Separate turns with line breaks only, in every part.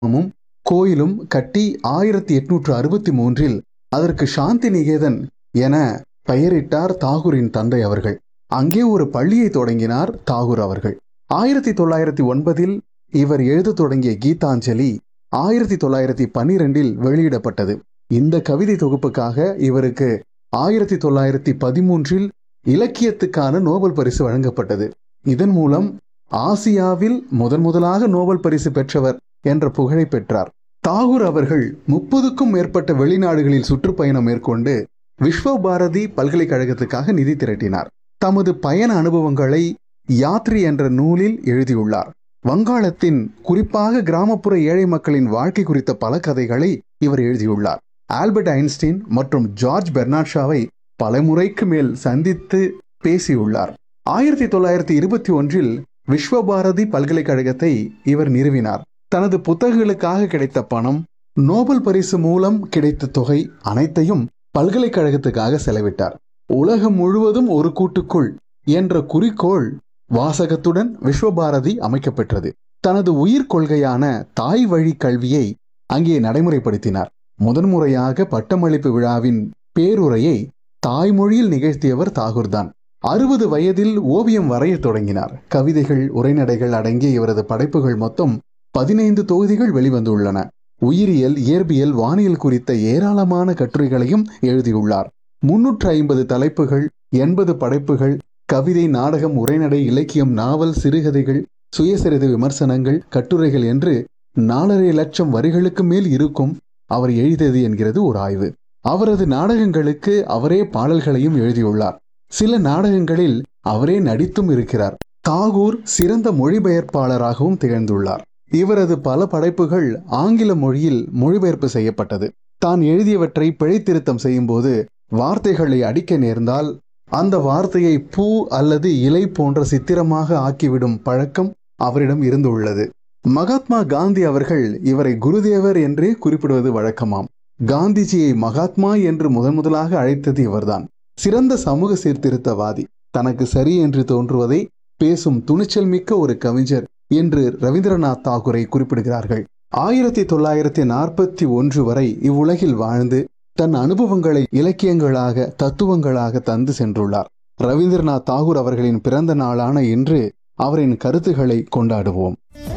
மும் கோயிலும் கட்டி ஆயிரத்தி எட்நூற்று அறுபத்தி மூன்றில் அதற்கு சாந்தி நிகேதன் என பெயரிட்டார் தாகூரின் தந்தை அவர்கள் அங்கே ஒரு பள்ளியை தொடங்கினார் தாகூர் அவர்கள் ஆயிரத்தி தொள்ளாயிரத்தி ஒன்பதில் இவர் எழுத தொடங்கிய கீதாஞ்சலி ஆயிரத்தி தொள்ளாயிரத்தி பன்னிரெண்டில் வெளியிடப்பட்டது இந்த கவிதை தொகுப்புக்காக இவருக்கு ஆயிரத்தி தொள்ளாயிரத்தி பதிமூன்றில் இலக்கியத்துக்கான நோபல் பரிசு வழங்கப்பட்டது இதன் மூலம் ஆசியாவில் முதன் முதலாக நோபல் பரிசு பெற்றவர் என்ற புகழை பெற்றார் தாகூர் அவர்கள் முப்பதுக்கும் மேற்பட்ட வெளிநாடுகளில் சுற்றுப்பயணம் மேற்கொண்டு விஸ்வ பாரதி பல்கலைக்கழகத்துக்காக நிதி திரட்டினார் தமது பயண அனுபவங்களை யாத்ரி என்ற நூலில் எழுதியுள்ளார் வங்காளத்தின் குறிப்பாக கிராமப்புற ஏழை மக்களின் வாழ்க்கை குறித்த பல கதைகளை இவர் எழுதியுள்ளார் ஆல்பர்ட் ஐன்ஸ்டீன் மற்றும் ஜார்ஜ் பெர்னாட்ஷாவை பலமுறைக்கு மேல் சந்தித்து பேசியுள்ளார் ஆயிரத்தி தொள்ளாயிரத்தி இருபத்தி ஒன்றில் விஸ்வபாரதி பல்கலைக்கழகத்தை இவர் நிறுவினார் தனது புத்தகங்களுக்காக கிடைத்த பணம் நோபல் பரிசு மூலம் கிடைத்த தொகை அனைத்தையும் பல்கலைக்கழகத்துக்காக செலவிட்டார் உலகம் முழுவதும் ஒரு கூட்டுக்குள் என்ற குறிக்கோள் வாசகத்துடன் விஸ்வபாரதி அமைக்கப்பெற்றது தனது உயிர் கொள்கையான தாய் வழி கல்வியை அங்கே நடைமுறைப்படுத்தினார் முதன்முறையாக பட்டமளிப்பு விழாவின் பேருரையை தாய்மொழியில் நிகழ்த்தியவர் தாகூர்தான் அறுபது வயதில் ஓவியம் வரைய தொடங்கினார் கவிதைகள் உரைநடைகள் அடங்கிய இவரது படைப்புகள் மொத்தம் பதினைந்து தொகுதிகள் வெளிவந்துள்ளன உயிரியல் இயற்பியல் வானியல் குறித்த ஏராளமான கட்டுரைகளையும் எழுதியுள்ளார் முன்னூற்று ஐம்பது தலைப்புகள் எண்பது படைப்புகள் கவிதை நாடகம் உரைநடை இலக்கியம் நாவல் சிறுகதைகள் சுயசரித விமர்சனங்கள் கட்டுரைகள் என்று நாலரை லட்சம் வரிகளுக்கு மேல் இருக்கும் அவர் எழுதியது என்கிறது ஒரு ஆய்வு அவரது நாடகங்களுக்கு அவரே பாடல்களையும் எழுதியுள்ளார் சில நாடகங்களில் அவரே நடித்தும் இருக்கிறார் தாகூர் சிறந்த மொழிபெயர்ப்பாளராகவும் திகழ்ந்துள்ளார் இவரது பல படைப்புகள் ஆங்கில மொழியில் மொழிபெயர்ப்பு செய்யப்பட்டது தான் எழுதியவற்றை பிழைத்திருத்தம் செய்யும்போது வார்த்தைகளை அடிக்க நேர்ந்தால் அந்த வார்த்தையை பூ அல்லது இலை போன்ற சித்திரமாக ஆக்கிவிடும் பழக்கம் அவரிடம் இருந்துள்ளது மகாத்மா காந்தி அவர்கள் இவரை குருதேவர் என்றே குறிப்பிடுவது வழக்கமாம் காந்திஜியை மகாத்மா என்று முதன் முதலாக அழைத்தது இவர்தான் சிறந்த சமூக சீர்திருத்தவாதி தனக்கு சரி என்று தோன்றுவதை பேசும் துணிச்சல் மிக்க ஒரு கவிஞர் என்று ரவீந்திரநாத் தாகூரை குறிப்பிடுகிறார்கள் ஆயிரத்தி தொள்ளாயிரத்தி நாற்பத்தி ஒன்று வரை இவ்வுலகில் வாழ்ந்து தன் அனுபவங்களை இலக்கியங்களாக தத்துவங்களாக தந்து சென்றுள்ளார் ரவீந்திரநாத் தாகூர் அவர்களின் பிறந்த நாளான இன்று அவரின் கருத்துக்களை கொண்டாடுவோம்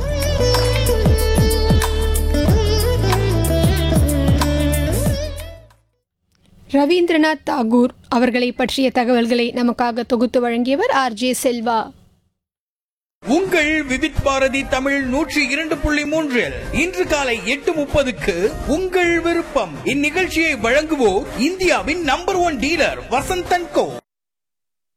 ரவீந்திரநாத் தாகூர் அவர்களை பற்றிய தகவல்களை நமக்காக தொகுத்து வழங்கியவர் ஆர் ஜே செல்வா
உங்கள் விவித் பாரதி தமிழ் நூற்றி இரண்டு புள்ளி மூன்றில் இன்று காலை எட்டு முப்பதுக்கு உங்கள் விருப்பம் இந்நிகழ்ச்சியை வழங்குவோர் இந்தியாவின் நம்பர் ஒன் டீலர் வசந்தன் கோ